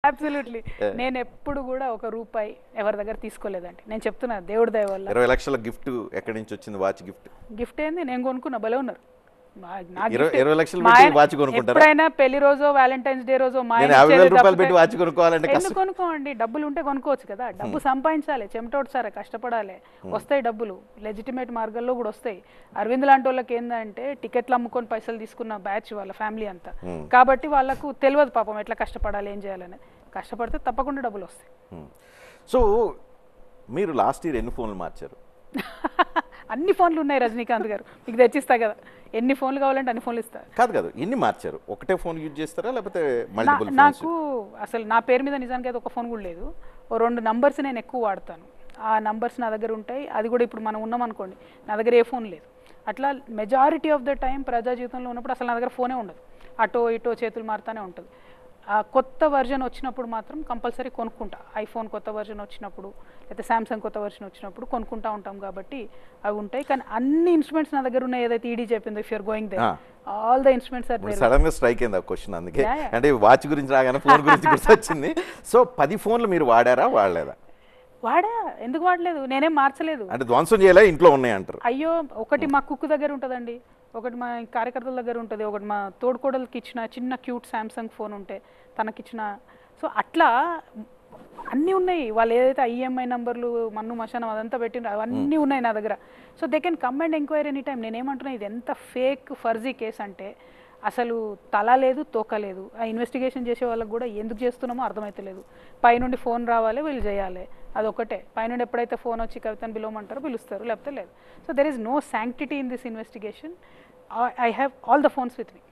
Absolutely నేను ఎప్పుడు కూడా ఒక రూపాయి ఎవరి దగ్గర తీసుకోలేదండి నేను చెప్తున్నా దేవుడి దయ వల్ల ఇరవై లక్షల గిఫ్ట్ ఎక్కడి నుంచి వచ్చింది వాచ్ గిఫ్ట్ గిఫ్ట్ ఏంది నేను కొనుక్కున్నా భలే ఉన్నారు మా- నా ఇరవై gift- ఇరవై లక్షలు మా పెట్టి ఆయన వాచ్ కొనుక్కుంటారా ఎప్పుడైనా పెళ్లి రోజో వ్యాలంటైన్స్ డే రోజో మా ఆయన నేను యాభై వేల ఇచ్చేది రూపాయలు తప్పితే- పెట్టి వాచ్ కొనుక్కోవాలంటే ఎందుకు కష్టం కొనుక్కోండి డబ్బులు ఉంటే కొనుక్కోవచ్చు కదా డబ్బు సంపాదించాలి చెమటోడ్చాలి కష్టపడాలి వస్తాయి డబ్బులు లెజిటిమేట్ మార్గాల్లో కూడా వస్తాయి అరవింద్ లాంటి వాళ్ళకి ఏంటంటే టికెట్లు అమ్ముకొని పైసలు తీసుకున్న బ్యాచ్ వాళ్ళ ఫ్యామిలీ అంతా కాబట్టి వాళ్ళకు తెలియదు పాపం ఎట్లా కష్టపడాలి ఏం చేయాలని కష్టపడితే తప్పకుండా డబ్బులు వస్తాయి సో మీరు లాస్ట్ ఇయర్ ఎన్ని ఫోన్లు మార్చారు అన్ని ఫోన్లు ఉన్నాయి రజనీకాంత్ గారు మీకు తెచ్చిస్తా కదా ఎన్ని ఫోన్లు కావాలంటే అన్ని ఫోన్లు ఇస్తా కాదు కాదు ఎన్ని మార్చారు ఒకటే ఫోన్ యూజ్ చేస్తారా లేకపోతే నా- మల్టిపుల్ ఫోన్స్ నాకు అసలు నా పేరు మీద నిజానికి అయితే ఒక ఫోన్ కూడా లేదు ఓ రెండు నంబర్స్ నేను ఎక్కువ వాడతాను ఆ నంబర్స్ నా దగ్గర ఉంటాయి అది కూడా ఇప్పుడు మనం ఉన్నాం అనుకోండి నా దగ్గర ఏ ఫోన్ లేదు అట్లా మెజారిటీ ఆఫ్ ద టైం ప్రజా జీవితంలో ఉన్నప్పుడు అసలు నా దగ్గర ఫోనే ఉండదు అటో ఇటో చేతులు మారుతానే ఉంటుంది ఆ కొత్త వర్జన్ వచ్చినప్పుడు మాత్రం కంపల్సరీ కొనుక్కుంటా ఐఫోన్ కొత్త వర్జన్ వచ్చినప్పుడు లేకపోతే శాంసంగ్ కొత్త వర్జన్ వచ్చినప్పుడు కొనుక్కుంటా ఉంటాం కాబట్టి అవి ఉంటాయి కానీ అన్ని ఇన్స్ట్రుమెంట్స్ నా దగ్గర ఉన్నాయి ఏదైతే ఈడీ చెప్పిందో if you're going they Ah. All the instruments are ఇప్పుడు సడన్ గా స్ట్రైక్ అయింది ఆ క్వశ్చన్ అందుకే Yeah, yeah. అంటే వాచ్ గురించి రాగానే ఫోన్ గురించి గుర్తొచ్చింది సో పది ఫోన్లు మీరు వాడారా వాడలేదా వాడా ఎందుకు వాడలేదు నేనేం మార్చలేదు అంటే ధ్వంసం చేయలే ఇంట్లో ఉన్నాయి అంటారు అయ్యో ఒకటి మా కుక్ దగ్గర ఉంటుందండి ఒకటి మా కార్యకర్తల దగ్గర ఉంటుంది ఒకటి మా తోడుకోడలకి ఇచ్చిన చిన్న క్యూట్ శాంసంగ్ ఫోన్ ఉంటే తనకిచ్చిన సో అట్లా అన్నీ ఉన్నాయి వాళ్ళు ఏదైతే ఐఎంఐ నంబర్లు మన్ను మశానం అదంతా పెట్టిన అవన్నీ ఉన్నాయి నా దగ్గర so they can come and enquiry any time నేనేమంటున్నా ఇది ఎంత ఫేక్ ఫర్జీ కేస్ అంటే అసలు తల లేదు తోక లేదు ఆ ఇన్వెస్టిగేషన్ చేసే వాళ్ళకి కూడా ఎందుకు చేస్తున్నామో అర్థమైతలేదు పైనుండి ఫోన్ రావాలి వీళ్ళు చేయాలి అదొకటే పైనుండి ఎప్పుడైతే ఫోన్ వచ్చి కవితను పిలవమంటారో పిలుస్తారు లేకపోతే లేదు so there is no sanctity in this investigation I have all the phones with me